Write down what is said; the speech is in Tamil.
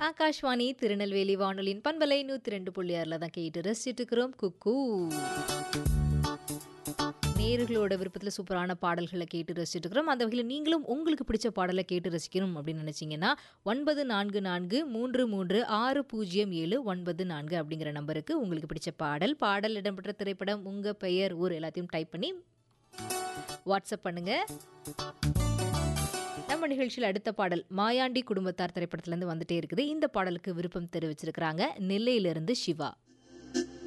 ஆகாஷ்வாணி திருநெல்வேலி வானொலியின் பண்பலை நூற்றி ரெண்டு புள்ளி ஆறில் தான் கேட்டு ரசிச்சுட்டு இருக்கிறோம் குக்கு நேர்களோட விருப்பத்தில் சூப்பரான பாடல்களை கேட்டு ரசிச்சுட்டு இருக்கிறோம் அந்த வகையில் நீங்களும் உங்களுக்கு பிடிச்ச பாடலை கேட்டு ரசிக்கணும் அப்படின்னு நினச்சிங்கன்னா ஒன்பது நான்கு நான்கு மூன்று மூன்று ஆறு பூஜ்ஜியம் ஏழு ஒன்பது நான்கு அப்படிங்கிற நம்பருக்கு உங்களுக்கு பிடிச்ச பாடல் பாடல் இடம்பெற்ற திரைப்படம் உங்கள் பெயர் ஊர் எல்லாத்தையும் டைப் பண்ணி வாட்ஸ்அப் பண்ணுங்க நம்ம நிகழ்ச்சியில் அடுத்த பாடல் மாயாண்டி குடும்பத்தார் திரைப்படத்திலேருந்து வந்துட்டே இருக்குது இந்த பாடலுக்கு விருப்பம் தெரிவிச்சிருக்கிறாங்க நெல்லையிலிருந்து சிவா